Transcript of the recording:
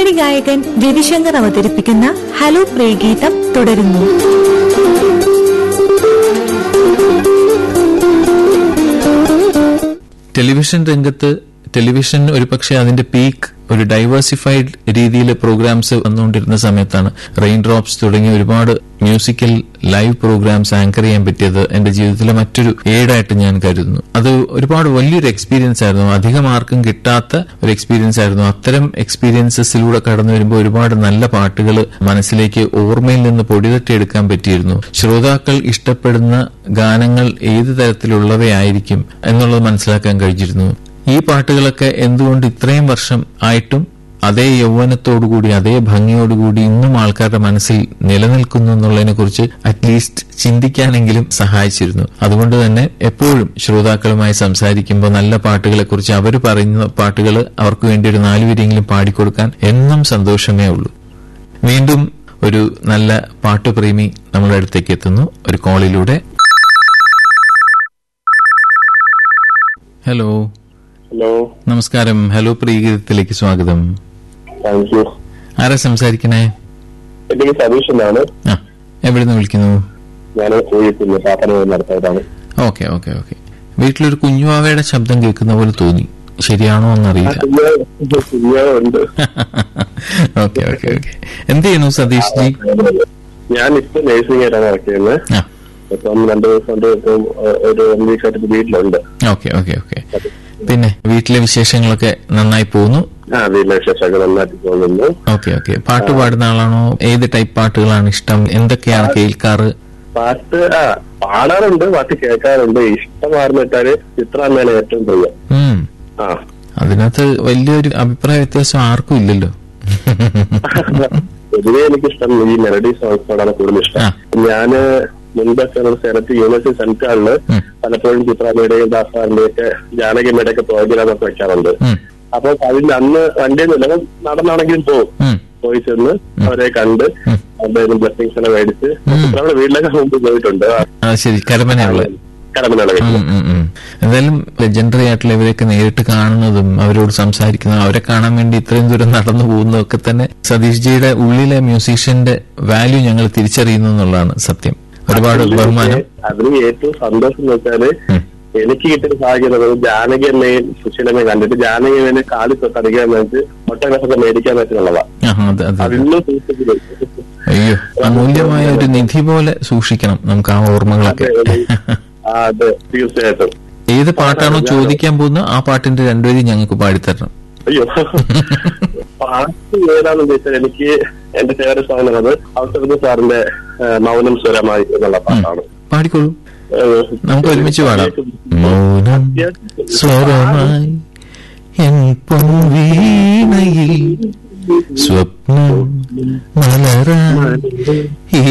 പിന്നണി ഗായകൻ രവിശങ്കർ അവതരിപ്പിക്കുന്ന ഹലോ പ്രിയഗീതം തുടരുന്നു ടെലിവിഷൻ രംഗത്ത് ടെലിവിഷൻ ഒരുപക്ഷെ അതിന്റെ പീക്ക് ഒരു ഡൈവേഴ്സിഫൈഡ് രീതിയിൽ പ്രോഗ്രാംസ് വന്നുകൊണ്ടിരുന്ന സമയത്താണ് റെയിൻ ഡ്രോപ്സ് തുടങ്ങിയ ഒരുപാട് മ്യൂസിക്കൽ ലൈവ് പ്രോഗ്രാംസ് ആങ്കർ ചെയ്യാൻ പറ്റിയത് എന്റെ ജീവിതത്തിലെ മറ്റൊരു ഏടായിട്ട് ഞാൻ കരുതുന്നു അത് ഒരുപാട് വലിയൊരു എക്സ്പീരിയൻസ് ആയിരുന്നു അധികം ആർക്കും കിട്ടാത്ത ഒരു എക്സ്പീരിയൻസ് ആയിരുന്നു അത്തരം എക്സ്പീരിയൻസസിലൂടെ കടന്നു വരുമ്പോൾ ഒരുപാട് നല്ല പാട്ടുകൾ മനസ്സിലേക്ക് ഓർമ്മയിൽ നിന്ന് പൊടിതട്ടിയെടുക്കാൻ പറ്റിയിരുന്നു ശ്രോതാക്കൾ ഇഷ്ടപ്പെടുന്ന ഗാനങ്ങൾ ഏത് തരത്തിലുള്ളവയായിരിക്കും എന്നുള്ളത് മനസ്സിലാക്കാൻ കഴിഞ്ഞിരുന്നു ഈ പാട്ടുകളൊക്കെ എന്തുകൊണ്ട് ഇത്രയും വർഷം ആയിട്ടും അതേ യൗവനത്തോടുകൂടി അതേ ഭംഗിയോടുകൂടി ഇന്നും ആൾക്കാരുടെ മനസ്സിൽ നിലനിൽക്കുന്നു എന്നുള്ളതിനെ കുറിച്ച് അറ്റ്ലീസ്റ്റ് ചിന്തിക്കാനെങ്കിലും സഹായിച്ചിരുന്നു അതുകൊണ്ട് തന്നെ എപ്പോഴും ശ്രോതാക്കളുമായി സംസാരിക്കുമ്പോൾ നല്ല പാട്ടുകളെ കുറിച്ച് അവർ പറയുന്ന പാട്ടുകൾ അവർക്ക് വേണ്ടി ഒരു നാലുപേരെങ്കിലും പാടിക്കൊടുക്കാൻ എന്നും സന്തോഷമേ ഉള്ളൂ വീണ്ടും ഒരു നല്ല പാട്ടുപ്രേമി നമ്മുടെ അടുത്തേക്ക് എത്തുന്നു ഒരു കോളിലൂടെ ഹലോ ഹലോ നമസ്കാരം ഹലോ പ്രീഗീതത്തിലേക്ക് സ്വാഗതം താങ്ക് യു ആരാ സംസാരിക്കണേ എന്റെ പേര് സതീഷ് എന്നാണ് ആ എവിടെ നിന്ന് വിളിക്കുന്നു ഞാൻ കോഴിക്കുന്ന് പാപ്പന നടത്തുന്നതാണ് ഓക്കെ ഓക്കെ ഓക്കെ വീട്ടിലൊരു കുഞ്ഞുവാവയുടെ ശബ്ദം കേൾക്കുന്ന പോലെ തോന്നി ശരിയാണോ എന്നറിയില്ല ഉണ്ട് ഓക്കെ ഓക്കെ ഓക്കെ എന്ത് ചെയ്യുന്നു സതീഷ് ജി ഞാൻ ഇപ്പൊ നഴ്സിംഗ് ആയിട്ടാണ് വർക്ക് ചെയ്യുന്നത് ആ ഇപ്പം രണ്ടു ദിവസം കൊണ്ട് ഇപ്പം ഏഹ്, ഒരു വൺ വീക്ക് ആയിട്ട് ഇപ്പൊ വീട്ടിലുണ്ട് ഓക്കെ ഓക്കെ ഓക്കെ പിന്നെ വീട്ടിലെ വിശേഷങ്ങളൊക്കെ നന്നായി പോകുന്നു ആ വീട്ടിലെ വിശേഷമൊക്കെ നന്നായിട്ട് പോകുന്നു ഓക്കെ ഓക്കെ പാട്ട് പാടുന്ന ആളാണോ ഏത് ടൈപ്പ് പാട്ടുകളാണ് ഇഷ്ടം എന്തൊക്കെയാണ് കേൾക്കാറ് പാട്ട് ആ പാടാറുണ്ട് പാട്ട് കേൾക്കാറുണ്ട് ഇഷ്ടമാർന്ന് വെച്ചാല് ചിത്രമാണ് ഏറ്റവും പ്രിയം ഉം ആ അതിനകത്ത് വലിയൊരു അഭിപ്രായ വ്യത്യാസം ആർക്കും ഇല്ലല്ലോ പൊതുവെ എനിക്കിഷ്ടം ഈ മെലഡി സോങ്സിനോടാണ് കൂടുതൽ ഇഷ്ടം ആ. ഞാന് മുൻപൊക്കെ നമ്മുടെ സെനറ്റ് യൂണിവേഴ്സിറ്റി സെനറ്റാളില് ഉം. പലപ്പോഴും ചിത്രാമ്മയുടെയും ദാസാറിന്റെയും ഒക്കെ ജാനകിയമ്മയുടെ ഒക്കെ പ്രോഗ്രാമൊക്കെ വെക്കാറുണ്ട് ഉം, അപ്പൊ അതിന്റെ അന്ന് വണ്ടിയൊന്നുമില്ല അപ്പം നടന്നാണെങ്കിലും പോകും ഉം, പോയി ചെന്ന് അവരെ കണ്ട് അവരുടെ ബ്ലെസ്സിങ്സ് എല്ലാം മേടിച്ച് ചിത്രാമ്മയുടെ വീട്ടിലൊക്കെ മുമ്പ് പോയിട്ടുണ്ട് ആ ശരി കരമനയുള്ള കടമനാണ് ഉം, ഉം, ഉം. എന്തായാലും ലെജൻഡറി ആയിട്ടുള്ള ഇവരെയൊക്കെ നേരിട്ട് കാണുന്നതും അവരോട് സംസാരിക്കുന്നതും അവരെ കാണാൻ വേണ്ടി ഇത്രയും ദൂരം നടന്നു പോകുന്നതും ഒക്കെ തന്നെ സതീഷ് ജിയുടെ ഉള്ളിലെ മ്യൂസീഷ്യന്റെ വാല്യൂ ഞങ്ങൾ തിരിച്ചറിയുന്നു എന്നുള്ളതാണ് സത്യം ഒരുപാട് ബഹുമാനം അതിന് ഏറ്റവും സന്തോഷം എന്ന് വെച്ചാല് ഉം. എനിക്ക് കിട്ടിയ സാഹചര്യം ജാനകി അമ്മയും സുശീലമ്മയും കണ്ടിട്ട് ജാനകി അമ്മേനെ കാലി തൊട്ടടിക്കാൻ വെച്ച് ഓട്ടോഗ്രാഫൊക്കെ മേടിക്കാൻ പറ്റുന്നുള്ളതാ ആഹാ, അത് അത് അത്. അതിന്നും സൂക്ഷിച്ചില്ല അയ്യോ അമൂല്യമായ ഒരു നിധി പോലെ സൂക്ഷിക്കണം നമുക്ക് ആ ഓർമ്മകളൊക്കെ ആ അതെ തീർച്ചയായിട്ടും ഏത് പാട്ടാണോ ചോദിക്കാൻ പോകുന്നത് ആ പാട്ടിന്റെ രണ്ടുപേരും ഞങ്ങൾക്ക് പാടിത്തരണം അയ്യോ പാട്ട് ഏതാണെന്ന് ചോദിച്ചാൽ എനിക്ക് എന്റെ ഫേവറേറ്റ് സോങ് എന്നത് ഔസഫ് സാറിന്റെ ആ, മൗനം സ്വരമായി എന്നുള്ള പാട്ടാണ് പാടിക്കോളൂ ഏഹ്, നമുക്ക് ഒരുമിച്ച് പാടാം മൗനം സ്വരമായി എൻ പൊൻവീണയിൽ സ്വപ്ന